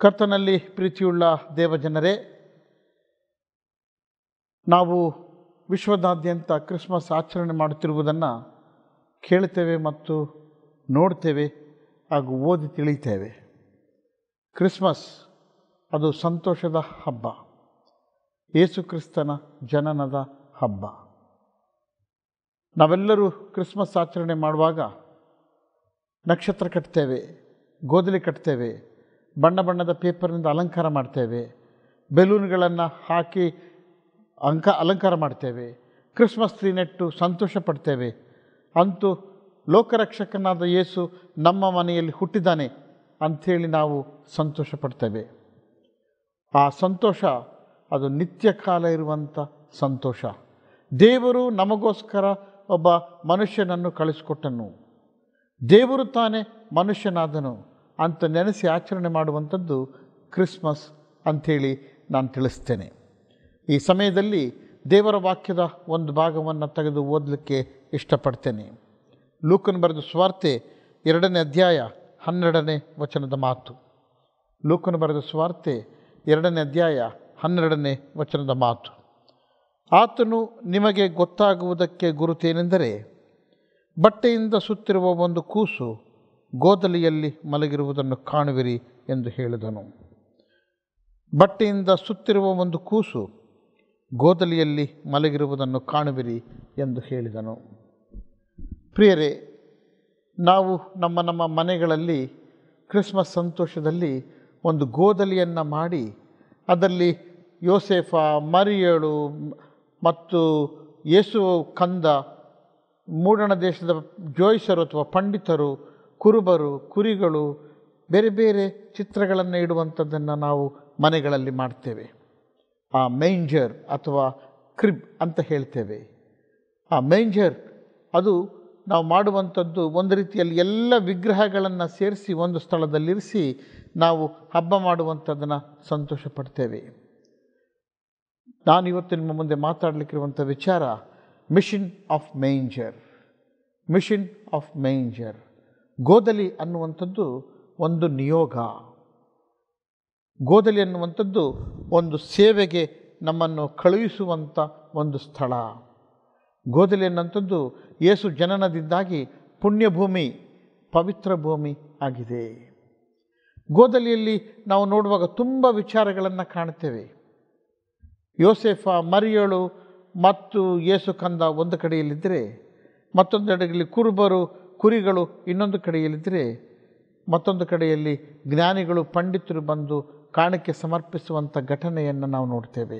ಕರ್ತನಲ್ಲಿ ಪ್ರೀತಿಯುಳ್ಳ ದೇವಜನರೇ ನಾವು ವಿಶ್ವದಾದ್ಯಂತ ಕ್ರಿಸ್ಮಸ್ ಆಚರಣೆ ಮಾಡುತ್ತಿರುವುದನ್ನು ಕೇಳ್ತೇವೆ ಮತ್ತು ನೋಡ್ತೇವೆ ಹಾಗೂ ಓದಿ ತಿಳಿತೇವೆ ಕ್ರಿಸ್ಮಸ್ ಅದು ಸಂತೋಷದ ಹಬ್ಬ ಯೇಸು ಕ್ರಿಸ್ತನ ಜನನದ ಹಬ್ಬ ನಾವೆಲ್ಲರೂ ಕ್ರಿಸ್ಮಸ್ ಆಚರಣೆ ಮಾಡುವಾಗ ನಕ್ಷತ್ರ ಕಟ್ತೇವೆ ಗೋಧಲಿ ಕಟ್ತೇವೆ ಬಣ್ಣ ಬಣ್ಣದ ಪೇಪರ್ನಿಂದ ಅಲಂಕಾರ ಮಾಡ್ತೇವೆ ಬೆಲೂನ್ಗಳನ್ನು ಹಾಕಿ ಅಂಕ ಅಲಂಕಾರ ಮಾಡ್ತೇವೆ ಕ್ರಿಸ್ಮಸ್ ಟ್ರೀ ನೆಟ್ಟು ಸಂತೋಷ ಪಡ್ತೇವೆ ಅಂತೂ ಲೋಕರಕ್ಷಕನಾದ ಯೇಸು ನಮ್ಮ ಮನೆಯಲ್ಲಿ ಹುಟ್ಟಿದ್ದಾನೆ ಅಂಥೇಳಿ ನಾವು ಸಂತೋಷ ಪಡ್ತೇವೆ ಆ ಸಂತೋಷ ಅದು ನಿತ್ಯ ಕಾಲ ಇರುವಂಥ ಸಂತೋಷ ದೇವರು ನಮಗೋಸ್ಕರ ಒಬ್ಬ ಮನುಷ್ಯನನ್ನು ಕಳಿಸಿಕೊಟ್ಟನು ದೇವರು ತಾನೇ ಮನುಷ್ಯನಾದನು ಅಂತ ನೆನೆಸಿ ಆಚರಣೆ ಮಾಡುವಂಥದ್ದು ಕ್ರಿಸ್ಮಸ್ ಅಂಥೇಳಿ ನಾನು ತಿಳಿಸ್ತೇನೆ ಈ ಸಮಯದಲ್ಲಿ ದೇವರ ವಾಕ್ಯದ ಒಂದು ಭಾಗವನ್ನು ತೆಗೆದು ಓದಲಿಕ್ಕೆ ಇಷ್ಟಪಡ್ತೇನೆ ಲೂಕನ್ ಬರೆದ ಸ್ವಾರ್ತೆ ಎರಡನೇ ಅಧ್ಯಾಯ ಹನ್ನೆರಡನೇ ವಚನದ ಮಾತು ಲೂಕನ್ ಬರೆದ ಸ್ವಾರ್ತೆ ಎರಡನೇ ಅಧ್ಯಾಯ ಹನ್ನೆರಡನೇ ವಚನದ ಮಾತು ಆತನು ನಿಮಗೆ ಗೊತ್ತಾಗುವುದಕ್ಕೆ ಗುರುತೇನೆಂದರೆ ಬಟ್ಟೆಯಿಂದ ಸುತ್ತಿರುವ ಒಂದು ಕೂಸು ಗೋದಲಿಯಲ್ಲಿ ಮಲಗಿರುವುದನ್ನು ಕಾಣುವಿರಿ ಎಂದು ಹೇಳಿದನು ಬಟ್ಟೆಯಿಂದ ಸುತ್ತಿರುವ ಒಂದು ಕೂಸು ಗೋದಲಿಯಲ್ಲಿ ಮಲಗಿರುವುದನ್ನು ಕಾಣುವಿರಿ ಎಂದು ಹೇಳಿದನು ಪ್ರಿಯರೇ ನಾವು ನಮ್ಮ ನಮ್ಮ ಮನೆಗಳಲ್ಲಿ ಕ್ರಿಸ್ಮಸ್ ಸಂತೋಷದಲ್ಲಿ ಒಂದು ಗೋದಲಿಯನ್ನು ಮಾಡಿ ಅದರಲ್ಲಿ ಯೋಸೇಫ ಮರಿಯಳು ಮತ್ತು ಯೇಸು ಕಂದ ಮೂಡಣ ದೇಶದ ಜೋಯಿಸರು ಅಥವಾ ಪಂಡಿತರು ಕುರುಬರು ಕುರಿಗಳು ಬೇರೆ ಬೇರೆ ಚಿತ್ರಗಳನ್ನು ಇಡುವಂಥದ್ದನ್ನು ನಾವು ಮನೆಗಳಲ್ಲಿ ಮಾಡ್ತೇವೆ ಆ ಮೇಂಜರ್ ಅಥವಾ ಕ್ರಿಬ್ ಅಂತ ಹೇಳ್ತೇವೆ ಆ ಮೇಂಜರ್ ಅದು ನಾವು ಮಾಡುವಂಥದ್ದು ಒಂದು ರೀತಿಯಲ್ಲಿ ಎಲ್ಲ ವಿಗ್ರಹಗಳನ್ನು ಸೇರಿಸಿ ಒಂದು ಸ್ಥಳದಲ್ಲಿರಿಸಿ ನಾವು ಹಬ್ಬ ಮಾಡುವಂಥದ್ದನ್ನು ಸಂತೋಷ ಪಡ್ತೇವೆ ನಾನಿವತ್ತು ನಿಮ್ಮ ಮುಂದೆ ಮಾತಾಡಲಿಕ್ಕಿರುವಂಥ ವಿಚಾರ mission of manger mission of manger ಗೋದಲಿ ಅನ್ನುವಂಥದ್ದು ಒಂದು ನಿಯೋಗ ಗೋದಲಿ ಅನ್ನುವಂಥದ್ದು ಒಂದು ಸೇವೆಗೆ ನಮ್ಮನ್ನು ಕಳುಹಿಸುವಂಥ ಒಂದು ಸ್ಥಳ ಗೋದಲಿ ಅನ್ನುವಂಥದ್ದು ಯೇಸು ಜನನದಿಂದಾಗಿ ಪುಣ್ಯಭೂಮಿ ಪವಿತ್ರ ಭೂಮಿ ಆಗಿದೆ ಗೋದಲಿಯಲ್ಲಿ ನಾವು ನೋಡುವಾಗ ತುಂಬ ವಿಚಾರಗಳನ್ನು ಕಾಣ್ತೇವೆ ಯೋಸೆಫ ಮರಿಯಳು ಮತ್ತು ಯೇಸು ಕಂದ ಒಂದು ಕಡೆಯಲ್ಲಿದ್ದರೆ ಮತ್ತೊಂದು ಕಡೆಯಲ್ಲಿ ಕುರುಬರು ಕುರಿಗಳು ಇನ್ನೊಂದು ಕಡೆಯಲ್ಲಿದ್ದರೆ ಮತ್ತೊಂದು ಕಡೆಯಲ್ಲಿ ಜ್ಞಾನಿಗಳು ಪಂಡಿತರು ಬಂದು ಕಾಣಿಕೆ ಸಮರ್ಪಿಸುವಂಥ ಘಟನೆಯನ್ನು ನಾವು ನೋಡ್ತೇವೆ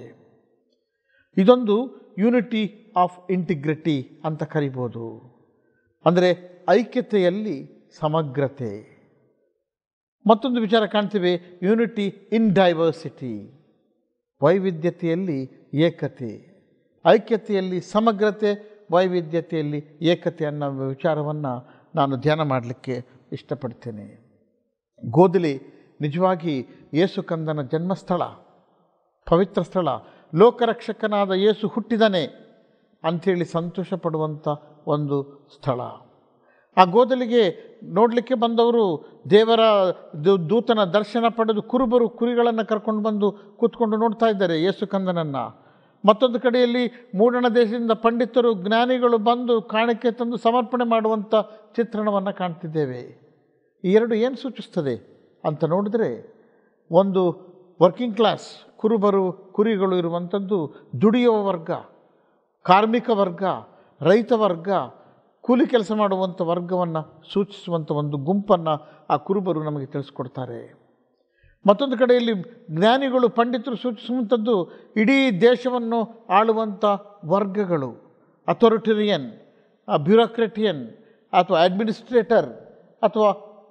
ಇದೊಂದು ಯೂನಿಟಿ ಆಫ್ ಇಂಟಿಗ್ರಿಟಿ ಅಂತ ಕರಿಬೋದು ಅಂದರೆ ಐಕ್ಯತೆಯಲ್ಲಿ ಸಮಗ್ರತೆ ಮತ್ತೊಂದು ವಿಚಾರ ಕಾಣ್ತೇವೆ ಯೂನಿಟಿ ಇನ್ ಡೈವರ್ಸಿಟಿ ವೈವಿಧ್ಯತೆಯಲ್ಲಿ ಏಕತೆ ಐಕ್ಯತೆಯಲ್ಲಿ ಸಮಗ್ರತೆ ವೈವಿಧ್ಯತೆಯಲ್ಲಿ ಏಕತೆ ಅನ್ನೋ ವಿಚಾರವನ್ನು ನಾನು ಧ್ಯಾನ ಮಾಡಲಿಕ್ಕೆ ಇಷ್ಟಪಡ್ತೇನೆ ಗೋದಲಿ ನಿಜವಾಗಿ ಯೇಸು ಕಂದನ ಜನ್ಮಸ್ಥಳ ಪವಿತ್ರ ಸ್ಥಳ ಲೋಕರಕ್ಷಕನಾದ ಯೇಸು ಹುಟ್ಟಿದನೆ ಅಂಥೇಳಿ ಸಂತೋಷ ಪಡುವಂಥ ಒಂದು ಸ್ಥಳ ಆ ಗೋದಲಿಗೆ ನೋಡಲಿಕ್ಕೆ ಬಂದವರು ದೇವರ ದೂತನ ದರ್ಶನ ಪಡೆದು ಕುರುಬರು ಕುರಿಗಳನ್ನು ಕರ್ಕೊಂಡು ಬಂದು ಕೂತ್ಕೊಂಡು ನೋಡ್ತಾ ಇದ್ದಾರೆ ಯೇಸು ಕಂದನನ್ನು ಮತ್ತೊಂದು ಕಡೆಯಲ್ಲಿ ಮೂಡಣ ದೇಶದಿಂದ ಪಂಡಿತರು ಜ್ಞಾನಿಗಳು ಬಂದು ಕಾಣಿಕೆ ತಂದು ಸಮರ್ಪಣೆ ಮಾಡುವಂಥ ಚಿತ್ರಣವನ್ನು ಕಾಣ್ತಿದ್ದೇವೆ ಈ ಎರಡು ಏನು ಸೂಚಿಸ್ತದೆ ಅಂತ ನೋಡಿದ್ರೆ ಒಂದು ವರ್ಕಿಂಗ್ ಕ್ಲಾಸ್ ಕುರುಬರು ಕುರಿಗಳು ಇರುವಂಥದ್ದು ದುಡಿಯುವ ವರ್ಗ ಕಾರ್ಮಿಕ ವರ್ಗ ರೈತ ವರ್ಗ ಕೂಲಿ ಕೆಲಸ ಮಾಡುವಂಥ ವರ್ಗವನ್ನು ಸೂಚಿಸುವಂಥ ಒಂದು ಗುಂಪನ್ನು ಆ ಕುರುಬರು ನಮಗೆ ತಿಳಿಸ್ಕೊಡ್ತಾರೆ ಮತ್ತೊಂದು ಕಡೆಯಲ್ಲಿ ಜ್ಞಾನಿಗಳು ಪಂಡಿತರು ಸೂಚಿಸುವಂಥದ್ದು ಇಡೀ ದೇಶವನ್ನು ಆಳುವಂಥ ವರ್ಗಗಳು ಅಥಾರಿಟೇರಿಯನ್ ಬ್ಯೂರೋಕ್ರೆಟಿಯನ್ ಅಥವಾ ಅಡ್ಮಿನಿಸ್ಟ್ರೇಟರ್ ಅಥವಾ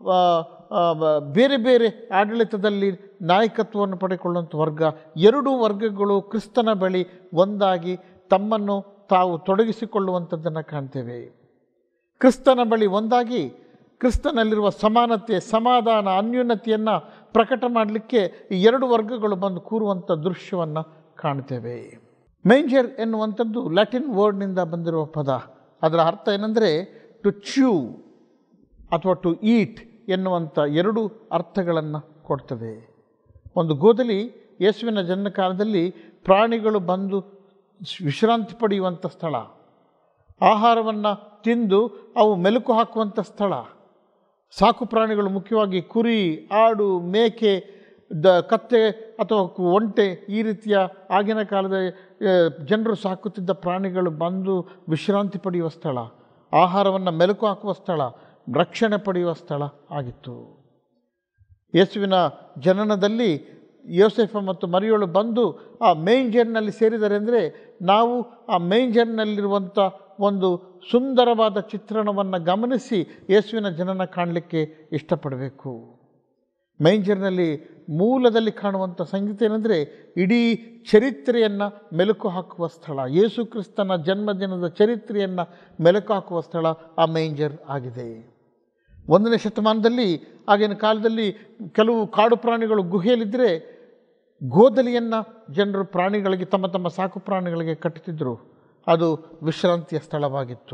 ಬೇರೆ ಬೇರೆ ಆಡಳಿತದಲ್ಲಿ ನಾಯಕತ್ವವನ್ನು ಪಡೆದುಕೊಳ್ಳುವಂಥ ವರ್ಗ ಎರಡೂ ವರ್ಗಗಳು ಕ್ರಿಸ್ತನ ಬಳಿ ಒಂದಾಗಿ ತಮ್ಮನ್ನು ತಾವು ತೊಡಗಿಸಿಕೊಳ್ಳುವಂಥದ್ದನ್ನು ಕಾಣ್ತೇವೆ ಕ್ರಿಸ್ತನ ಬಳಿ ಒಂದಾಗಿ ಕ್ರಿಸ್ತನಲ್ಲಿರುವ ಸಮಾನತೆ ಸಮಾಧಾನ ಅನ್ಯೂನತೆಯನ್ನು ಪ್ರಕಟ ಮಾಡಲಿಕ್ಕೆ ಈ ಎರಡು ವರ್ಗಗಳು ಬಂದು ಕೂರುವಂಥ ದೃಶ್ಯವನ್ನು ಕಾಣ್ತೇವೆ ಮೇಂಜರ್ ಎನ್ನುವಂಥದ್ದು ಲ್ಯಾಟಿನ್ ವರ್ಡ್ನಿಂದ ಬಂದಿರುವ ಪದ ಅದರ ಅರ್ಥ ಏನಂದರೆ ಟು ಚ್ಯೂ ಅಥವಾ ಟು ಈಟ್ ಎನ್ನುವಂಥ ಎರಡು ಅರ್ಥಗಳನ್ನು ಕೊಡ್ತದೆ ಒಂದು ಗೋದಲಿ ಯೇಸುವಿನ ಜನ್ಮ ಕಾಲದಲ್ಲಿ ಪ್ರಾಣಿಗಳು ಬಂದು ವಿಶ್ರಾಂತಿ ಪಡೆಯುವಂಥ ಸ್ಥಳ ಆಹಾರವನ್ನು ತಿಂದು ಅವು ಮೆಲುಕು ಹಾಕುವಂಥ ಸ್ಥಳ ಸಾಕು ಪ್ರಾಣಿಗಳು ಮುಖ್ಯವಾಗಿ ಕುರಿ ಆಡು ಮೇಕೆ ದ ಕತ್ತೆ ಅಥವಾ ಕು- ಒಂಟೆ ಈ ರೀತಿಯ ಆಗಿನ ಕಾಲದ ಆ, ಜನರು ಸಾಕುತ್ತಿದ್ದ ಪ್ರಾಣಿಗಳು ಬಂದು ವಿಶ್ರಾಂತಿ ಪಡೆಯುವ ಸ್ಥಳ ಆಹಾರವನ್ನು ಮೆಲುಕು ಹಾಕುವ ಸ್ಥಳ ರಕ್ಷಣೆ ಪಡೆಯುವ ಸ್ಥಳ ಆಗಿತ್ತು ಯೇಸುವಿನ ಜನನದಲ್ಲಿ ಯೋಸೆಫ ಮತ್ತು ಮರಿಯೋಳು ಬಂದು ಆ ಮೇಂಜರ್ನಲ್ಲಿ ಸೇರಿದರೆ ಅಂದರೆ ನಾವು ಆ ಮೇಂಜರ್ನಲ್ಲಿರುವಂಥ ಒಂದು ಸುಂದರವಾದ ಚಿತ್ರಣವನ್ನು ಗಮನಿಸಿ ಯೇಸುವಿನ ಜನನ ಕಾಣಲಿಕ್ಕೆ ಇಷ್ಟಪಡಬೇಕು ಮೈಂಜರ್ನಲ್ಲಿ ಮೂಲದಲ್ಲಿ ಕಾಣುವಂಥ ಸಂಗೀತ ಏನಂದರೆ ಇಡೀ ಚರಿತ್ರೆಯನ್ನು ಮೆಲುಕು ಹಾಕುವ ಸ್ಥಳ ಯೇಸು ಕ್ರಿಸ್ತನ ಜನ್ಮದಿನದ ಚರಿತ್ರೆಯನ್ನು ಮೆಲುಕು ಹಾಕುವ ಸ್ಥಳ ಆ ಮೈಂಜರ್ ಆಗಿದೆ ಒಂದನೇ ಶತಮಾನದಲ್ಲಿ ಆಗಿನ ಕಾಲದಲ್ಲಿ ಕೆಲವು ಕಾಡು ಪ್ರಾಣಿಗಳು ಗುಹೆಯಲ್ಲಿದ್ದರೆ ಗೋದಲಿಯನ್ನು ಜನರು ಪ್ರಾಣಿಗಳಿಗೆ ತಮ್ಮ ತಮ್ಮ ಸಾಕು ಪ್ರಾಣಿಗಳಿಗೆ ಕಟ್ಟುತ್ತಿದ್ದರು ಅದು ವಿಶ್ರಾಂತಿಯ ಸ್ಥಳವಾಗಿತ್ತು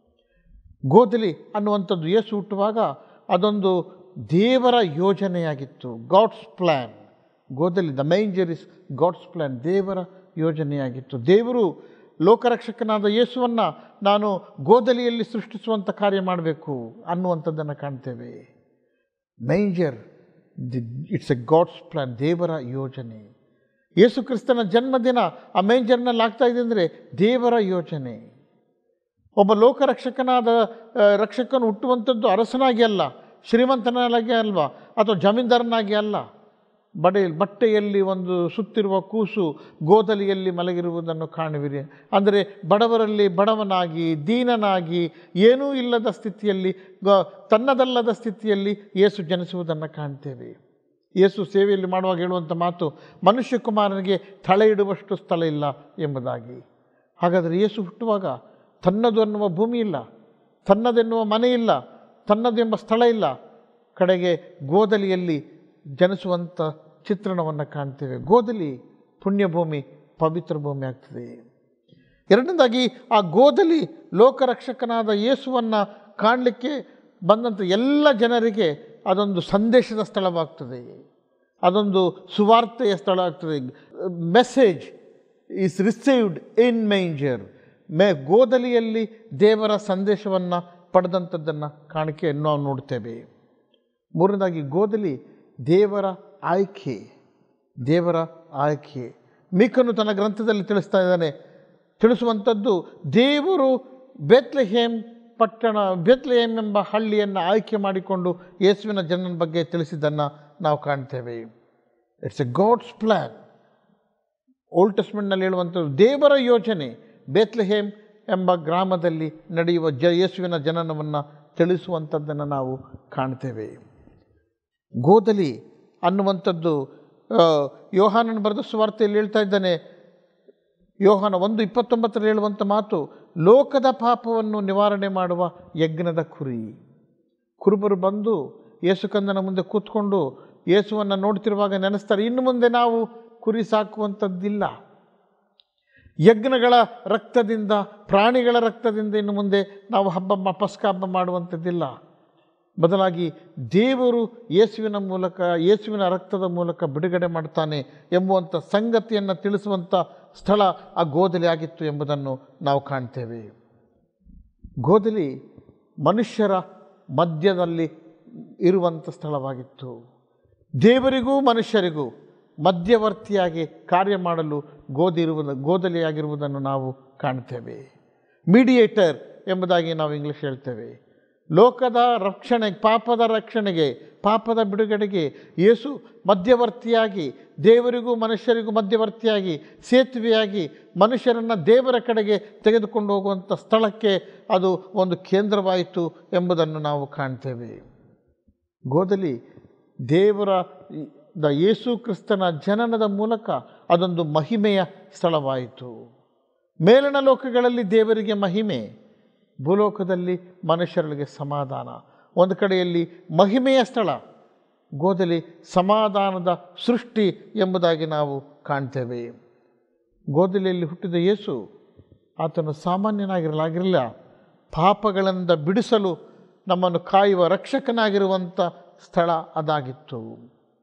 ಗೋದಲಿ ಅನ್ನುವಂಥದ್ದು ಯೇಸು ಹುಟ್ಟುವಾಗ ಅದೊಂದು ದೇವರ ಯೋಜನೆಯಾಗಿತ್ತು ಗಾಡ್ಸ್ ಪ್ಲ್ಯಾನ್ ಗೋದಲಿ the manger is God's plan ದೇವರ ಯೋಜನೆಯಾಗಿತ್ತು ದೇವರು ಲೋಕರಕ್ಷಕನಾದ ಯೇಸುವನ್ನು ನಾನು ಗೋದಲಿಯಲ್ಲಿ ಸೃಷ್ಟಿಸುವಂಥ ಕಾರ್ಯ ಮಾಡಬೇಕು ಅನ್ನುವಂಥದ್ದನ್ನು ಕಾಣ್ತೇವೆ manger the it's a God's plan ದೇವರ ಯೋಜನೆ ಯೇಸು ಕ್ರಿಸ್ತನ ಜನ್ಮದಿನ ಆ ಮೇಂಜರ್ನಲ್ಲಿ ಆಗ್ತಾ ಇದೆ ಅಂದರೆ ದೇವರ ಯೋಜನೆ ಒಬ್ಬ ಲೋಕರಕ್ಷಕನಾದ ಆ, ರಕ್ಷಕನು ಹುಟ್ಟುವಂಥದ್ದು ಅರಸನಾಗಿ ಅಲ್ಲ ಶ್ರೀಮಂತನಾಗಿ ಅಲ್ವಾ ಅಥವಾ ಜಮೀನ್ದಾರನಾಗಿ ಅಲ್ಲ ಬಡೆ ಬಟ್ಟೆಯಲ್ಲಿ ಒಂದು ಸುತ್ತಿರುವ ಕೂಸು ಗೋದಲಿಯಲ್ಲಿ ಮಲಗಿರುವುದನ್ನು ಕಾಣುವಿರಿ ಅಂದರೆ ಬಡವರಲ್ಲಿ ಬಡವನಾಗಿ ದೀನನಾಗಿ ಏನೂ ಇಲ್ಲದ ಸ್ಥಿತಿಯಲ್ಲಿ ಗ ತನ್ನದಲ್ಲದ ಸ್ಥಿತಿಯಲ್ಲಿ ಯೇಸು ಜನಿಸುವುದನ್ನು ಕಾಣ್ತೇವೆ ಯೇಸು ಸೇವೆಯಲ್ಲಿ ಮಾಡುವಾಗ ಹೇಳುವಂಥ ಮಾತು ಮನುಷ್ಯ ಕುಮಾರನಿಗೆ ತಲೆ ಇಡುವಷ್ಟು ಸ್ಥಳ ಇಲ್ಲ ಎಂಬುದಾಗಿ ಹಾಗಾದರೆ ಯೇಸು ಹುಟ್ಟುವಾಗ ತನ್ನದು ಅನ್ನುವ ಭೂಮಿ ಇಲ್ಲ ತನ್ನದೆನ್ನುವ ಮನೆ ಇಲ್ಲ ತನ್ನದೆಂಬ ಸ್ಥಳ ಇಲ್ಲ ಕಡೆಗೆ ಗೋದಲಿಯಲ್ಲಿ ಜನಿಸುವಂಥ ಚಿತ್ರಣವನ್ನು ಕಾಣ್ತೇವೆ ಗೋದಲಿ ಪುಣ್ಯಭೂಮಿ ಪವಿತ್ರ ಭೂಮಿ ಆಗ್ತದೆ ಎರಡನೇದಾಗಿ ಆ ಗೋದಲಿ ಲೋಕರಕ್ಷಕನಾದ ಯೇಸುವನ್ನು ಕಾಣಲಿಕ್ಕೆ ಬಂದಂಥ ಎಲ್ಲ ಜನರಿಗೆ ಅದೊಂದು ಸಂದೇಶದ ಸ್ಥಳವಾಗ್ತದೆ ಅದೊಂದು ಸುವಾರ್ತೆಯ ಸ್ಥಳ ಆಗ್ತದೆ message is received in manger ಮೇ ಗೋದಲಿಯಲ್ಲಿ ದೇವರ ಸಂದೇಶವನ್ನು ಪಡೆದಂಥದ್ದನ್ನು ಕಾಣಿಕೆ ನಾವು ನೋಡ್ತೇವೆ ಮೂರನೇದಾಗಿ ಗೋದಲಿ ದೇವರ ಆಯ್ಕೆ ದೇವರ ಆಯ್ಕೆ ಮೀಕನು ತನ್ನ ಗ್ರಂಥದಲ್ಲಿ ತಿಳಿಸ್ತಾ ಇದ್ದಾನೆ ತಿಳಿಸುವಂಥದ್ದು ದೇವರು ಬೆತ್ಲೆಹೇಮ್ ಪಟ್ಟಣ ಬೆತ್ಲೆಹೇಮ್ ಎಂಬ ಹಳ್ಳಿಯನ್ನು ಆಯ್ಕೆ ಮಾಡಿಕೊಂಡು ಯೇಸುವಿನ ಜನನ ಬಗ್ಗೆ ತಿಳಿಸಿದ್ದನ್ನು ನಾವು ಕಾಣ್ತೇವೆ it's a God's plan old ಟೆಸ್ಟ್ಮೆಂಟ್ನಲ್ಲಿ ಹೇಳುವಂಥದ್ದು ದೇವರ ಯೋಜನೆ ಬೇತ್ಲೆಹೇಮ್ ಎಂಬ ಗ್ರಾಮದಲ್ಲಿ ನಡೆಯುವ ಜ ಯೇಸುವಿನ ಜನನವನ್ನು ತಿಳಿಸುವಂಥದ್ದನ್ನು ನಾವು ಕಾಣ್ತೇವೆ ಗೋದಲಿ ಅನ್ನುವಂಥದ್ದು ಆ, ಯೋಹಾನನ ಬರೆದ ಸುವಾರ್ತೆಯಲ್ಲಿ ಹೇಳ್ತಾ ಇದ್ದಾನೆ ಯೋಹಾನ ಒಂದು ಇಪ್ಪತ್ತೊಂಬತ್ತರಲ್ಲಿ ಹೇಳುವಂಥ ಮಾತು ಲೋಕದ ಪಾಪವನ್ನು ನಿವಾರಣೆ ಮಾಡುವ ಯಜ್ಞದ ಕುರಿ ಕುರುಬರು ಬಂದು ಯೇಸುಕಂದನ ಮುಂದೆ ಕೂತ್ಕೊಂಡು ಯೇಸುವನ್ನು ನೋಡ್ತಿರುವಾಗ ನೆನೆಸ್ತಾರೆ ಇನ್ನು ಮುಂದೆ ನಾವು ಕುರಿ ಸಾಕುವಂಥದ್ದಿಲ್ಲ ಯಜ್ಞಗಳ ರಕ್ತದಿಂದ ಪ್ರಾಣಿಗಳ ರಕ್ತದಿಂದ ಇನ್ನು ಮುಂದೆ ನಾವು ಹಬ್ಬ ಮ- ಪಸ್ಕ ಹಬ್ಬ ಮಾಡುವಂಥದ್ದಿಲ್ಲ ಬದಲಾಗಿ ದೇವರು ಯೇಸುವಿನ ಮೂಲಕ ಯೇಸುವಿನ ರಕ್ತದ ಮೂಲಕ ಬಿಡುಗಡೆ ಮಾಡ್ತಾನೆ ಎಂಬುವಂಥ ಸಂಗತಿಯನ್ನು ತಿಳಿಸುವಂಥ ಸ್ಥಳ ಆ ಗೋದಲಿ ಆಗಿತ್ತು ಎಂಬುದನ್ನು ನಾವು ಕಾಣ್ತೇವೆ ಗೋದಲಿ ಮನುಷ್ಯರ ಮಧ್ಯದಲ್ಲಿ ಇರುವಂಥ ಸ್ಥಳವಾಗಿತ್ತು ದೇವರಿಗೂ ಮನುಷ್ಯರಿಗೂ ಮಧ್ಯವರ್ತಿಯಾಗಿ ಕಾರ್ಯ ಮಾಡಲು ಗೋದಿ ಇರುವುದು ಗೋದಲಿಯಾಗಿರುವುದನ್ನು ನಾವು ಕಾಣ್ತೇವೆ ಮೀಡಿಯೇಟರ್ ಎಂಬುದಾಗಿ ನಾವು ಇಂಗ್ಲೀಷ್ ಹೇಳ್ತೇವೆ ಲೋಕದ ರಕ್ಷಣೆ ಪಾಪದ ರಕ್ಷಣೆಗೆ ಪಾಪದ ಬಿಡುಗಡೆಗೆ ಯೇಸು ಮಧ್ಯವರ್ತಿಯಾಗಿ ದೇವರಿಗೂ ಮನುಷ್ಯರಿಗೂ ಮಧ್ಯವರ್ತಿಯಾಗಿ ಸೇತುವೆಯಾಗಿ ಮನುಷ್ಯರನ್ನು ದೇವರ ಕಡೆಗೆ ತೆಗೆದುಕೊಂಡು ಹೋಗುವಂಥ ಸ್ಥಳಕ್ಕೆ ಅದು ಒಂದು ಕೇಂದ್ರವಾಯಿತು ಎಂಬುದನ್ನು ನಾವು ಕಾಣ್ತೇವೆ ಗೋದಲಿ ದೇವರ ದ ಯೇಸು ಕ್ರಿಸ್ತನ ಜನನದ ಮೂಲಕ ಅದೊಂದು ಮಹಿಮೆಯ ಸ್ಥಳವಾಯಿತು ಮೇಲಣ ಲೋಕಗಳಲ್ಲಿ ದೇವರಿಗೆ ಮಹಿಮೆ ಭೂಲೋಕದಲ್ಲಿ ಮನುಷ್ಯರಿಗೆ ಸಮಾಧಾನ ಒಂದು ಕಡೆಯಲ್ಲಿ ಮಹಿಮೆಯ ಸ್ಥಳ ಗೋದಲಿ ಸಮಾಧಾನದ ಸೃಷ್ಟಿ ಎಂಬುದಾಗಿ ನಾವು ಕಾಣ್ತೇವೆ ಗೋದಲಿಯಲ್ಲಿ ಹುಟ್ಟಿದ ಯೇಸು ಆತನು ಸಾಮಾನ್ಯನಾಗಿರಲಾಗಿರಲಿಲ್ಲ ಪಾಪಗಳಿಂದ ಬಿಡಿಸಲು ನಮ್ಮನ್ನು ಕಾಯುವ ರಕ್ಷಕನಾಗಿರುವಂಥ ಸ್ಥಳ ಅದಾಗಿತ್ತು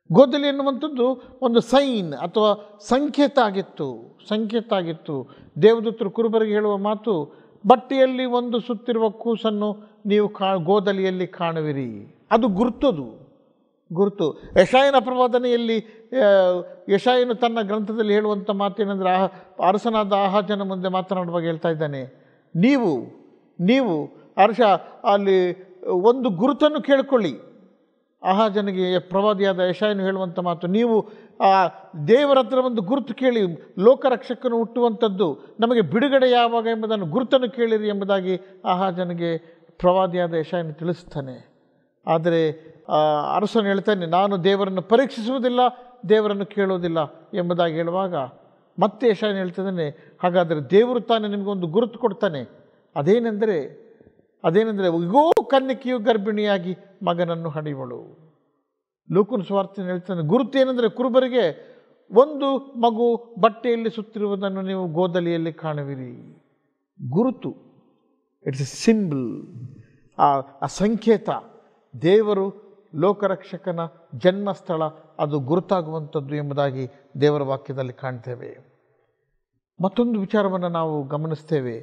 ಗೋದಲಿ ಎನ್ನುವಂಥದ್ದು ಒಂದು ಸೈನ್ ಅಥವಾ ಸಂಕೇತ ಆಗಿತ್ತು ಸಂಕೇತ ಆಗಿತ್ತು ದೇವದೂತರು ಕುರುಬರಿಗೆ ಹೇಳುವ ಮಾತು ಬಟ್ಟೆಯಲ್ಲಿ ಒಂದು ಸುತ್ತಿರುವ ಕೂಸನ್ನು ನೀವು ಕಾ ಗೋದಲಿಯಲ್ಲಿ ಕಾಣುವಿರಿ ಅದು ಗುರುತದು ಗುರುತು ಯಶಾಯನ ಪ್ರವಾದನೆಯಲ್ಲಿ ಆ, ಯಶಾಯನು ತನ್ನ ಗ್ರಂಥದಲ್ಲಿ ಹೇಳುವಂಥ ಮಾತೇನೆಂದರೆ ಆಹ ಅರಸನಾದ ಆಹಾಜನ ಮುಂದೆ ಮಾತನಾಡುವಾಗ ಹೇಳ್ತಾ ಇದ್ದಾನೆ ನೀವು ನೀವು ಅರ್ಷ ಅಲ್ಲಿ ಒಂದು ಗುರುತನ್ನು ಕೇಳಿಕೊಳ್ಳಿ ಆಹಾಜನಿಗೆ ಪ್ರವಾದಿಯಾದ ಯಶಾಯನು ಹೇಳುವಂಥ ಮಾತು ನೀವು ಆ ದೇವರ ಹತ್ರ ಒಂದು ಗುರುತು ಕೇಳಿ ಲೋಕರಕ್ಷಕನು ಹುಟ್ಟುವಂಥದ್ದು ನಮಗೆ ಬಿಡುಗಡೆ ಯಾವಾಗ ಎಂಬುದನ್ನು ಗುರುತನ್ನು ಕೇಳಿರಿ ಎಂಬುದಾಗಿ ಆಹಾಜನಿಗೆ ಪ್ರವಾದಿಯಾದ ಯಶಾಯನು ತಿಳಿಸ್ತಾನೆ ಆದರೆ ಆ, ಅರಸನು ಹೇಳ್ತಾನೆ ನಾನು ದೇವರನ್ನು ಪರೀಕ್ಷಿಸುವುದಿಲ್ಲ ದೇವರನ್ನು ಕೇಳುವುದಿಲ್ಲ ಎಂಬುದಾಗಿ ಹೇಳುವಾಗ ಮತ್ತೆ ಯಶಾಯನು ಹೇಳ್ತಿದ್ದಾನೆ ಹಾಗಾದರೆ ದೇವರು ತಾನೇ ನಿಮಗೊಂದು ಗುರುತು ಕೊಡ್ತಾನೆ ಅದೇನೆಂದರೆ ಅದೇನೆಂದರೆ ಇಗೋ ಕನ್ನಿಕೆಯು ಗರ್ಭಿಣಿಯಾಗಿ ಮಗನನ್ನು ಹಡಿವಳು ಲೂಕನ ಸ್ವಾರ್ಥನ ಹೇಳ್ತಾನೆ ಗುರುತು ಏನಂದರೆ ಕುರುಬರಿಗೆ ಒಂದು ಮಗು ಬಟ್ಟೆಯಲ್ಲಿ ಸುತ್ತಿರುವುದನ್ನು ನೀವು ಗೋದಲಿಯಲ್ಲಿ ಕಾಣುವಿರಿ ಗುರುತು ಇಟ್ಸ್ ಎ ಸಿಂಬಲ್ ಆ ಆ ಸಂಕೇತ ದೇವರು ಲೋಕರಕ್ಷಕನ ಜನ್ಮಸ್ಥಳ ಅದು ಗುರುತಾಗುವಂಥದ್ದು ಎಂಬುದಾಗಿ ದೇವರ ವಾಕ್ಯದಲ್ಲಿ ಕಾಣ್ತೇವೆ ಮತ್ತೊಂದು ವಿಚಾರವನ್ನು ನಾವು ಗಮನಿಸ್ತೇವೆ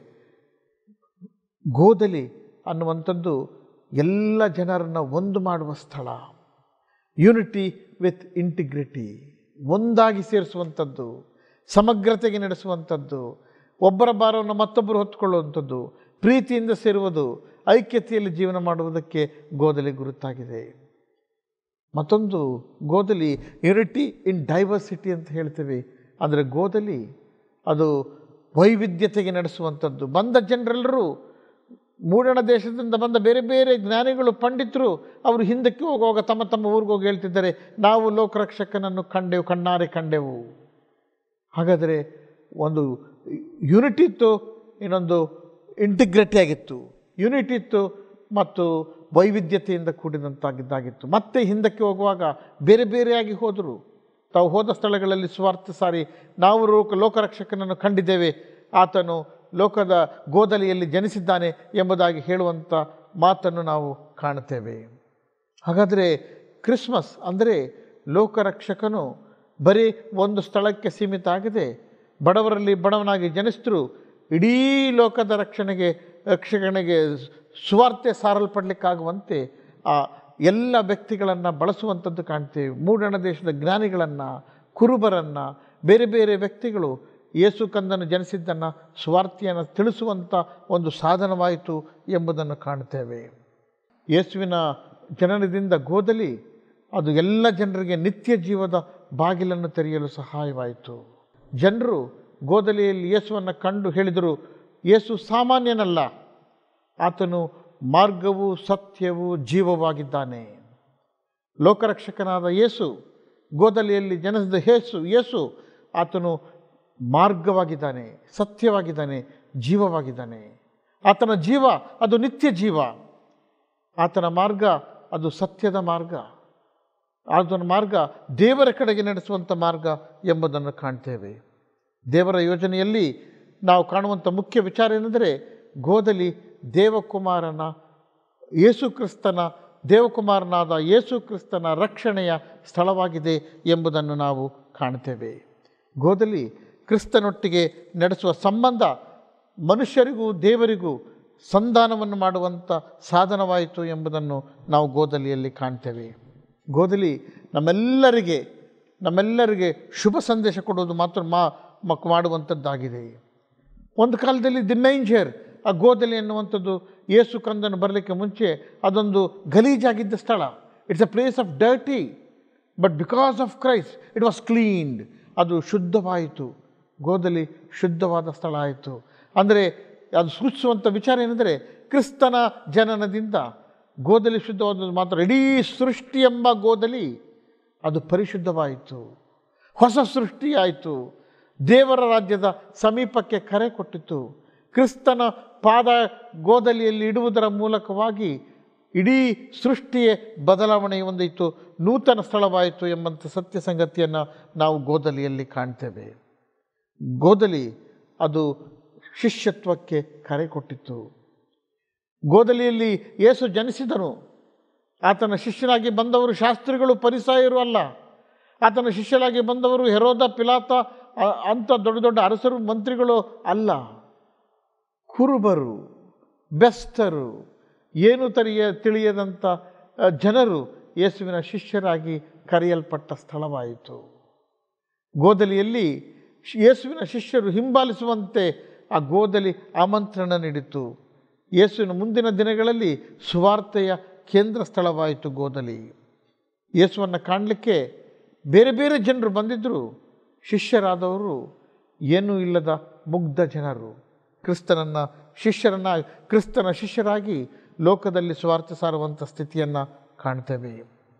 ಗೋದಲಿ ಅನ್ನುವಂಥದ್ದು ಎಲ್ಲ ಜನರನ್ನು ಒಂದು ಮಾಡುವ ಸ್ಥಳ ಯೂನಿಟಿ ವಿತ್ ಇಂಟಿಗ್ರಿಟಿ ಒಂದಾಗಿ ಸೇರಿಸುವಂಥದ್ದು ಸಮಗ್ರತೆಗೆ ನಡೆಸುವಂಥದ್ದು ಒಬ್ಬರ ಭಾರವನ್ನು ಮತ್ತೊಬ್ಬರು ಹೊತ್ತುಕೊಳ್ಳುವಂಥದ್ದು ಪ್ರೀತಿಯಿಂದ ಸೇರುವುದು ಐಕ್ಯತೆಯಲ್ಲಿ ಜೀವನ ಮಾಡುವುದಕ್ಕೆ ಗೋದಲಿ ಗುರುತಾಗಿದೆ ಮತ್ತೊಂದು ಗೋದಲಿ ಯುನಿಟಿ ಇನ್ ಡೈವರ್ಸಿಟಿ ಅಂತ ಹೇಳ್ತೀವಿ ಅಂದರೆ ಗೋದಲಿ ಅದು ವೈವಿಧ್ಯತೆಗೆ ನಡೆಸುವಂಥದ್ದು ಬಂದ ಜನರೆಲ್ಲರೂ ಮೂಡಣ ದೇಶದಿಂದ ಬಂದ ಬೇರೆ ಬೇರೆ ಜ್ಞಾನಿಗಳು ಪಂಡಿತರು ಅವರು ಹಿಂದಕ್ಕೆ ಹೋಗುವಾಗ ತಮ್ಮ ತಮ್ಮ ಊರಿಗೆ ಹೋಗಿ ಹೇಳ್ತಿದ್ದಾರೆ ನಾವು ಲೋಕರಕ್ಷಕನನ್ನು ಕಂಡೆವು ಕಣ್ಣಾರೆ ಕಂಡೆವು ಹಾಗಾದರೆ ಒಂದು ಯುನಿಟಿ ಇತ್ತು ಇನ್ನೊಂದು ಇಂಟಿಗ್ರಿಟಿ ಆಗಿತ್ತು ಯೂನಿಟಿ ಇತ್ತು ಮತ್ತು ವೈವಿಧ್ಯತೆಯಿಂದ ಕೂಡಿದಂತಾಗಿದ್ದಾಗಿತ್ತು ಮತ್ತೆ ಹಿಂದಕ್ಕೆ ಹೋಗುವಾಗ ಬೇರೆ ಬೇರೆಯಾಗಿ ಹೋದರು ತಾವು ಹೋದ ಸ್ಥಳಗಳಲ್ಲಿ ಸ್ವಾರ್ಥ ಸಾರಿ ನಾವು ಲೋಕ ಲೋಕರಕ್ಷಕನನ್ನು ಕಂಡಿದ್ದೇವೆ ಆತನು ಲೋಕದ ಗೋದಲಿಯಲ್ಲಿ ಜನಿಸಿದ್ದಾನೆ ಎಂಬುದಾಗಿ ಹೇಳುವಂಥ ಮಾತನ್ನು ನಾವು ಕಾಣುತ್ತೇವೆ ಹಾಗಾದರೆ ಕ್ರಿಸ್ಮಸ್ ಅಂದರೆ ಲೋಕರಕ್ಷಕನು ಬರೀ ಒಂದು ಸ್ಥಳಕ್ಕೆ ಸೀಮಿತ ಆಗದೆ ಬಡವರಲ್ಲಿ ಬಡವನಾಗಿ ಜನಿಸಿದ್ರು ಇಡೀ ಲೋಕದ ರಕ್ಷಣೆಗೆ ರಕ್ಷಣೆಗೆ ಸುವಾರ್ತೆ ಸಾರಲ್ಪಡಲಿಕ್ಕಾಗುವಂತೆ ಆ ಎಲ್ಲ ವ್ಯಕ್ತಿಗಳನ್ನು ಬಳಸುವಂಥದ್ದು ಕಾಣ್ತೇವೆ ಮೂಡಣ ದೇಶದ ಜ್ಞಾನಿಗಳನ್ನು ಕುರುಬರನ್ನು ಬೇರೆ ಬೇರೆ ವ್ಯಕ್ತಿಗಳು ಯೇಸು ಕಂದನು ಜನಿಸಿದ್ದನ್ನು ಸ್ವಾರ್ಥಿಯನ್ನು ತಿಳಿಸುವಂಥ ಒಂದು ಸಾಧನವಾಯಿತು ಎಂಬುದನ್ನು ಕಾಣ್ತೇವೆ ಯೇಸುವಿನ ಜನನದಿಂದ ಗೋದಲಿ ಅದು ಎಲ್ಲ ಜನರಿಗೆ ನಿತ್ಯ ಜೀವದ ಬಾಗಿಲನ್ನು ತೆರೆಯಲು ಸಹಾಯವಾಯಿತು ಜನರು ಗೋದಲಿಯಲ್ಲಿ ಯೇಸುವನ್ನು ಕಂಡು ಹೇಳಿದರು ಯೇಸು ಸಾಮಾನ್ಯನಲ್ಲ ಆತನು ಮಾರ್ಗವು ಸತ್ಯವು ಜೀವವಾಗಿದ್ದಾನೆ ಲೋಕರಕ್ಷಕನಾದ ಯೇಸು ಗೋದಲಿಯಲ್ಲಿ ಜನಿಸಿದ ಯೇಸು ಯೇಸು ಆತನು ಮಾರ್ಗವಾಗಿದ್ದಾನೆ ಸತ್ಯವಾಗಿದ್ದಾನೆ ಜೀವವಾಗಿದ್ದಾನೆ ಆತನ ಜೀವ ಅದು ನಿತ್ಯ ಜೀವ ಆತನ ಮಾರ್ಗ ಅದು ಸತ್ಯದ ಮಾರ್ಗ ಆತನ ಮಾರ್ಗ ದೇವರ ಕಡೆಗೆ ನಡೆಸುವಂಥ ಮಾರ್ಗ ಎಂಬುದನ್ನು ಕಾಣ್ತೇವೆ ದೇವರ ಯೋಜನೆಯಲ್ಲಿ ನಾವು ಕಾಣುವಂಥ ಮುಖ್ಯ ವಿಚಾರ ಏನೆಂದರೆ ಗೋದಲಿ ದೇವಕುಮಾರನ ಯೇಸುಕ್ರಿಸ್ತನ ದೇವಕುಮಾರನಾದ ಯೇಸುಕ್ರಿಸ್ತನ ರಕ್ಷಣೆಯ ಸ್ಥಳವಾಗಿದೆ ಎಂಬುದನ್ನು ನಾವು ಕಾಣ್ತೇವೆ ಗೋದಲಿ ಕ್ರಿಸ್ತನೊಟ್ಟಿಗೆ ನಡೆಸುವ ಸಂಬಂಧ ಮನುಷ್ಯರಿಗೂ ದೇವರಿಗೂ ಸಂಧಾನವನ್ನು ಮಾಡುವಂಥ ಸಾಧನವಾಯಿತು ಎಂಬುದನ್ನು ನಾವು ಗೋದಲಿಯಲ್ಲಿ ಕಾಣ್ತೇವೆ ಗೋದಲಿ ನಮ್ಮೆಲ್ಲರಿಗೆ ನಮ್ಮೆಲ್ಲರಿಗೆ ಶುಭ ಸಂದೇಶ ಕೊಡುವುದು ಮಾತ್ರ ಮಾ ಮಕ್ ಮಾಡುವಂಥದ್ದಾಗಿದೆ ಒಂದು ಕಾಲದಲ್ಲಿ ದಿ ಮೇಂಜರ್ ಆ ಗೋದಲಿ ಎನ್ನುವಂಥದ್ದು ಯೇಸು ಕಂದನು ಬರಲಿಕ್ಕೆ ಮುಂಚೆ ಅದೊಂದು ಗಲೀಜಾಗಿದ್ದ ಸ್ಥಳ it's a place of dirty but because of Christ it was cleaned ಅದು ಶುದ್ಧವಾಯಿತು ಗೋದಲಿ ಶುದ್ಧವಾದ ಸ್ಥಳ ಆಯಿತು ಅಂದರೆ ಅದು ಸೂಚಿಸುವಂಥ ವಿಚಾರ ಏನೆಂದರೆ ಕ್ರಿಸ್ತನ ಜನನದಿಂದ ಗೋದಲಿ ಶುದ್ಧವಾದದ್ದು ಮಾತ್ರ ಇಡೀ ಸೃಷ್ಟಿ ಎಂಬ ಗೋದಲಿ ಅದು ಪರಿಶುದ್ಧವಾಯಿತು ಹೊಸ ಸೃಷ್ಟಿಯಾಯಿತು ದೇವರ ರಾಜ್ಯದ ಸಮೀಪಕ್ಕೆ ಕರೆ ಕೊಟ್ಟಿತು ಕ್ರಿಸ್ತನ ಪಾದ ಗೋದಲಿಯಲ್ಲಿ ಇಡುವುದರ ಮೂಲಕವಾಗಿ ಇಡೀ ಸೃಷ್ಟಿಯೇ ಬದಲಾವಣೆ ಹೊಂದಿತ್ತು ನೂತನ ಸ್ಥಳವಾಯಿತು ಎಂಬಂಥ ಸತ್ಯ ಸಂಗತಿಯನ್ನು ನಾವು ಗೋದಲಿಯಲ್ಲಿ ಕಾಣ್ತೇವೆ ಗೋದಲಿ ಅದು ಶಿಷ್ಯತ್ವಕ್ಕೆ ಕರೆ ಕೊಟ್ಟಿತ್ತು ಗೋದಲಿಯಲ್ಲಿ ಯೇಸು ಜನಿಸಿದನು ಆತನ ಶಿಷ್ಯನಾಗಿ ಬಂದವರು ಶಾಸ್ತ್ರಿಗಳು ಪರಿಸಾಯರು ಅಲ್ಲ ಆತನ ಶಿಷ್ಯರಾಗಿ ಬಂದವರು ಹೆರೋದ ಪಿಲಾತ ಅ- ಅಂಥ ದೊಡ್ಡ ದೊಡ್ಡ ಅರಸರು ಮಂತ್ರಿಗಳು ಅಲ್ಲ ಕುರುಬರು ಬೆಸ್ತರು ಏನು ತರಿಯ ತಿಳಿಯದಂಥ ಅ, ಜನರು ಯೇಸುವಿನ ಶಿಷ್ಯರಾಗಿ ಕರೆಯಲ್ಪಟ್ಟ ಸ್ಥಳವಾಯಿತು ಗೋದಲಿಯಲ್ಲಿ ಶ್- ಯೇಸುವಿನ ಶಿಷ್ಯರು ಹಿಂಬಾಲಿಸುವಂತೆ ಆ ಗೋದಲಿ ಆಮಂತ್ರಣ ನೀಡಿತು ಯೇಸುವಿನ ಮುಂದಿನ ದಿನಗಳಲ್ಲಿ ಸುವಾರ್ತೆಯ ಕೇಂದ್ರ ಸ್ಥಳವಾಯಿತು ಗೋದಲಿ ಯೇಸುವನ್ನು ಕಾಣಲಿಕ್ಕೆ ಬೇರೆ ಬೇರೆ ಜನರು ಬಂದಿದ್ದರು ಶಿಷ್ಯರಾದವರು ಏನೂ ಇಲ್ಲದ ಮುಗ್ಧ ಜನರು ಕ್ರಿಸ್ತನನ್ನು ಶಿಷ್ಯರನ್ನ ಕ್ರಿಸ್ತನ ಶಿಷ್ಯರಾಗಿ ಲೋಕದಲ್ಲಿ ಸ್ವಾರ್ಥ ಸಾರುವಂಥ ಸ್ಥಿತಿಯನ್ನು ಕಾಣ್ತೇವೆ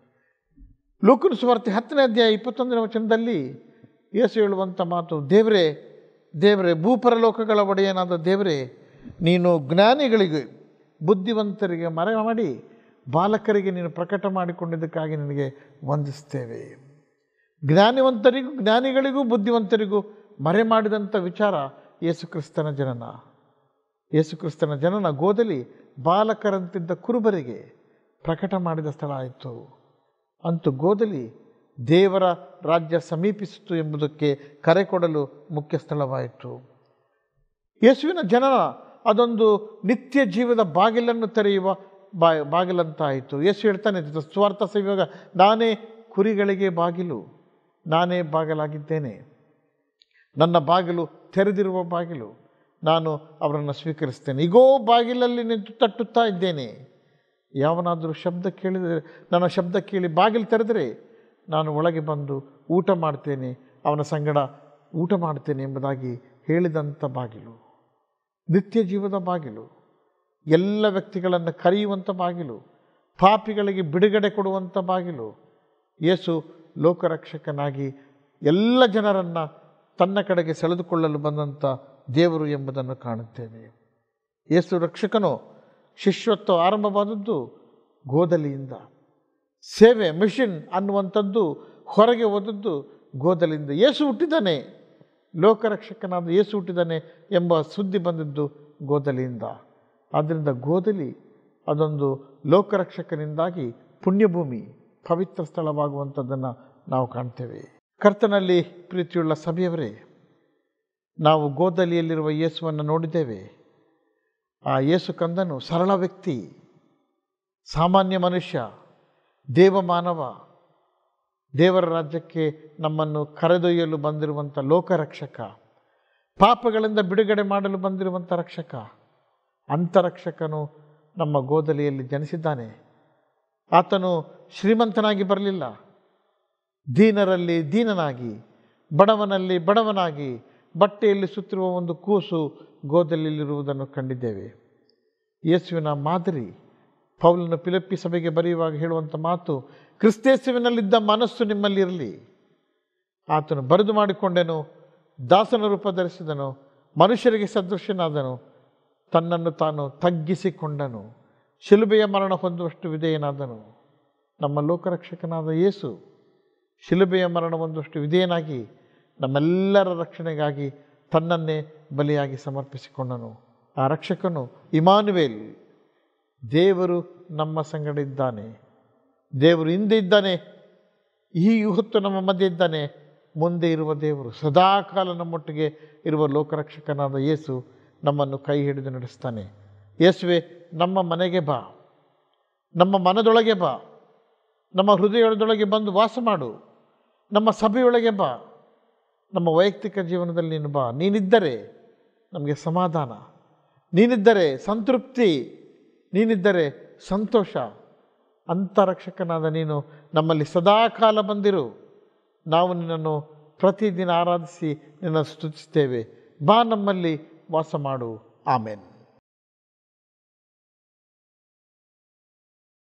ಲೋಕನ ಸುವಾರ್ತೆ ಹತ್ತನೇ ಅಧ್ಯಾಯ ಇಪ್ಪತ್ತೊಂದನೇ ವಚನದಲ್ಲಿ ಯೇಸು ಹೇಳುವಂಥ ಮಾತು ದೇವರೇ ದೇವರೇ ಭೂಪರಲೋಕಗಳ ಒಡೆಯನಾದ ದೇವರೇ ನೀನು ಜ್ಞಾನಿಗಳಿಗೆ ಬುದ್ಧಿವಂತರಿಗೆ ಮರೆ ಮಾಡಿ ಬಾಲಕರಿಗೆ ನೀನು ಪ್ರಕಟ ಮಾಡಿಕೊಂಡಿದ್ದಕ್ಕಾಗಿ ನಿನಗೆ ವಂದಿಸ್ತೇವೆ ಜ್ಞಾನಿವಂತರಿಗೂ ಜ್ಞಾನಿಗಳಿಗೂ ಬುದ್ಧಿವಂತರಿಗೂ ಮರೆ ಮಾಡಿದಂಥ ವಿಚಾರ ಯೇಸುಕ್ರಿಸ್ತನ ಜನನ ಯೇಸುಕ್ರಿಸ್ತನ ಜನನ ಗೋದಲಿ ಬಾಲಕರಂತಿದ್ದ ಕುರುಬರಿಗೆ ಪ್ರಕಟ ಮಾಡಿದ ಸ್ಥಳ ಆಯಿತು ಅಂತೂ ಗೋದಲಿ ದೇವರ ರಾಜ್ಯ ಸಮೀಪಿಸಿತು ಎಂಬುದಕ್ಕೆ ಕರೆ ಕೊಡಲು ಮುಖ್ಯ ಸ್ಥಳವಾಯಿತು ಯೇಸುವಿನ ಜನನ ಅದೊಂದು ನಿತ್ಯ ಜೀವದ ಬಾಗಿಲನ್ನು ತೆರೆಯುವ ಬಾ ಬಾಗಿಲಂತಾಯಿತು ಯೇಸು ಹೇಳ್ತಾನೆ ಸ್ವಾರ್ಥ ಸಂಯೋಗ ನಾನೇ ಕುರಿಗಳಿಗೆ ಬಾಗಿಲು ನಾನೇ ಬಾಗಿಲಾಗಿದ್ದೇನೆ ನನ್ನ ಬಾಗಿಲು ತೆರೆದಿರುವ ಬಾಗಿಲು ನಾನು ಅವರನ್ನು ಸ್ವೀಕರಿಸ್ತೇನೆ ಈಗೋ ಬಾಗಿಲಲ್ಲಿ ನಿಂತು ತಟ್ಟುತ್ತಾ ಇದ್ದೇನೆ ಯಾವನಾದರೂ ಶಬ್ದ ಕೇಳಿದರೆ ನನ್ನ ಶಬ್ದ ಕೇಳಿ ಬಾಗಿಲು ತೆರೆದರೆ ನಾನು ಒಳಗೆ ಬಂದು ಊಟ ಮಾಡ್ತೇನೆ ಅವನ ಸಂಗಡ ಊಟ ಮಾಡ್ತೇನೆ ಎಂಬುದಾಗಿ ಹೇಳಿದಂಥ ಬಾಗಿಲು ನಿತ್ಯ ಜೀವದ ಬಾಗಿಲು ಎಲ್ಲ ವ್ಯಕ್ತಿಗಳನ್ನು ಕರೆಯುವಂಥ ಬಾಗಿಲು ಪಾಪಿಗಳಿಗೆ ಬಿಡುಗಡೆ ಕೊಡುವಂಥ ಬಾಗಿಲು ಯೇಸು ಲೋಕರಕ್ಷಕನಾಗಿ ಎಲ್ಲ ಜನರನ್ನು ತನ್ನ ಕಡೆಗೆ ಸೆಳೆದುಕೊಳ್ಳಲು ಬಂದಂಥ ದೇವರು ಎಂಬುದನ್ನು ಕಾಣುತ್ತೇವೆ ಯೇಸು ರಕ್ಷಕನು ಶಿಷ್ಯತ್ವ ಆರಂಭವಾದದ್ದು ಗೋದಲಿಯಿಂದ ಸೇವೆ ಮಿಷನ್ ಅನ್ನುವಂಥದ್ದು ಹೊರಗೆ ಹೋದದ್ದು ಗೋದಲಿಂದ ಯೇಸು ಹುಟ್ಟಿದ್ದಾನೆ ಲೋಕರಕ್ಷಕನಾದ ಯೇಸು ಹುಟ್ಟಿದ್ದಾನೆ ಎಂಬ ಸುದ್ದಿ ಬಂದಿದ್ದು ಗೋದಲಿಯಿಂದ ಆದ್ದರಿಂದ ಗೋದಲಿ ಅದೊಂದು ಲೋಕರಕ್ಷಕನಿಂದಾಗಿ ಪುಣ್ಯಭೂಮಿ ಪವಿತ್ರ ಸ್ಥಳವಾಗುವಂಥದ್ದನ್ನು ನಾವು ಕಾಣ್ತೇವೆ ಕರ್ತನಲ್ಲಿ ಪ್ರೀತಿಯುಳ್ಳ ಸಭೆಯವರೇ ನಾವು ಗೋದಲಿಯಲ್ಲಿರುವ ಯೇಸುವನ್ನು ನೋಡಿದ್ದೇವೆ ಆ ಯೇಸು ಕಂದನು ಸರಳ ವ್ಯಕ್ತಿ ಸಾಮಾನ್ಯ ಮನುಷ್ಯ ದೇವಮಾನವ ದೇವರ ರಾಜ್ಯಕ್ಕೆ ನಮ್ಮನ್ನು ಕರೆದೊಯ್ಯಲು ಬಂದಿರುವಂಥ ಲೋಕರಕ್ಷಕ ಪಾಪಗಳಿಂದ ಬಿಡುಗಡೆ ಮಾಡಲು ಬಂದಿರುವಂಥ ರಕ್ಷಕ ಅಂತರಕ್ಷಕನು ನಮ್ಮ ಗೋದಲಿಯಲ್ಲಿ ಜನಿಸಿದ್ದಾನೆ ಆತನು ಶ್ರೀಮಂತನಾಗಿ ಬರಲಿಲ್ಲ ದೀನರಲ್ಲಿ ದೀನನಾಗಿ ಬಡವನಲ್ಲಿ ಬಡವನಾಗಿ ಬಟ್ಟೆಯಲ್ಲಿ ಸುತ್ತಿರುವ ಒಂದು ಕೂಸು ಗೋದಲಿಯಲ್ಲಿರುವುದನ್ನು ಕಂಡಿದ್ದೇವೆ ಯೇಸುವಿನ ಮಾದರಿ ಪೌಲನ ಪಿಲಪ್ಪಿ ಸಭೆಗೆ ಬರೆಯುವಾಗ ಹೇಳುವಂಥ ಮಾತು ಕ್ರಿಸ್ತೇಸುವಿನಲ್ಲಿದ್ದ ಮನಸ್ಸು ನಿಮ್ಮಲ್ಲಿರಲಿ ಆತನು ಬರೆದು ಮಾಡಿಕೊಂಡೆನು ದಾಸನ ರೂಪ ಧರಿಸಿದನು ಮನುಷ್ಯರಿಗೆ ಸದೃಶ್ಯನಾದನು ತನ್ನನ್ನು ತಾನು ತಗ್ಗಿಸಿಕೊಂಡನು ಶಿಲುಬೆಯ ಮರಣ ಹೊಂದುವಷ್ಟು ವಿಧೇಯನಾದನು ನಮ್ಮ ಲೋಕರಕ್ಷಕನಾದ ಯೇಸು ಶಿಲುಬೆಯ ಮರಣ ಹೊಂದುವಷ್ಟು ವಿಧೇಯನಾಗಿ ನಮ್ಮೆಲ್ಲರ ರಕ್ಷಣೆಗಾಗಿ ತನ್ನನ್ನೇ ಬಲಿಯಾಗಿ ಸಮರ್ಪಿಸಿಕೊಂಡನು ಆ ರಕ್ಷಕನು ಇಮಾನುವೇಲ್ ದೇವರು ನಮ್ಮ ಸಂಗಡ ಇದ್ದಾನೆ ದೇವರು ಹಿಂದೆ ಇದ್ದಾನೆ ಈ ಹೊತ್ತು ನಮ್ಮ ಮಧ್ಯೆ ಇದ್ದಾನೆ ಮುಂದೆ ಇರುವ ದೇವರು ಸದಾಕಾಲ ನಮ್ಮೊಟ್ಟಿಗೆ ಇರುವ ಲೋಕರಕ್ಷಕನಾದ ಯೇಸು ನಮ್ಮನ್ನು ಕೈ ಹಿಡಿದು ನಡೆಸ್ತಾನೆ ಯೇಸುವೆ ನಮ್ಮ ಮನೆಗೆ ಬಾ ನಮ್ಮ ಮನದೊಳಗೆ ಬಾ ನಮ್ಮ ಹೃದಯದೊಳಗೆ ಬಂದು ವಾಸ ಮಾಡು ನಮ್ಮ ಸಭೆಯೊಳಗೆ ಬಾ ನಮ್ಮ ವೈಯಕ್ತಿಕ ಜೀವನದಲ್ಲಿ ನೀನು ಬಾ ನೀನಿದ್ದರೆ ನಮಗೆ ಸಮಾಧಾನ ನೀನಿದ್ದರೆ ಸಂತೃಪ್ತಿ ನೀನಿದ್ದರೆ ಸಂತೋಷ ಅಂತರಕ್ಷಕನಾದ ನೀನು ನಮ್ಮಲ್ಲಿ ಸದಾಕಾಲ ಬಂದಿರು ನಾವು ನಿನ್ನನ್ನು ಪ್ರತಿದಿನ ಆರಾಧಿಸಿ ನಿನ್ನನ್ನು ಸ್ತುತಿಸ್ತೇವೆ ಬಾ ನಮ್ಮಲ್ಲಿ ವಾಸ ಮಾಡು ಆಮೇನ್